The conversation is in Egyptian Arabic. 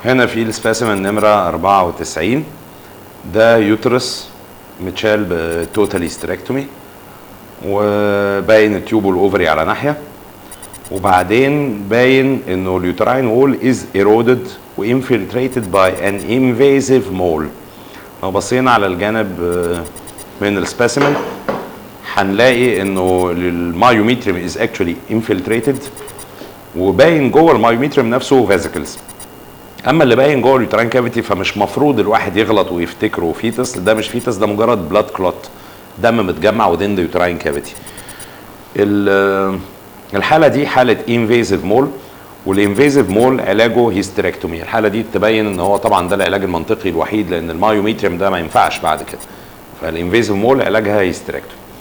هنا في السبيسيمن نمرة 94 ده يوترس متشال بتوتال هيستريكتومي وباين التيوب والاوفري على ناحيه وبعدين باين انه اليوتراين وول از ايرودد وانفلتريتد باي ان انفيزيف مول لو بصينا على الجانب آه، من السبيسيمن هنلاقي انه المايوميتريم از اكشولي انفلتريتد وباين جوه المايوميتريم نفسه فيزيكلز اما اللي باين جوه اليوتراين كافيتي فمش مفروض الواحد يغلط ويفتكره فيتس ده مش فيتس ده مجرد بلاد كلوت دم متجمع وذين ذا يوتراين كافيتي الحاله دي حاله انفيزيف مول والانفيزيف مول علاجه هيستريكتومي الحاله دي تبين ان هو طبعا ده العلاج المنطقي الوحيد لان المايوميتريم ده ما ينفعش بعد كده فالانفيزيف مول علاجها هيستريكتومي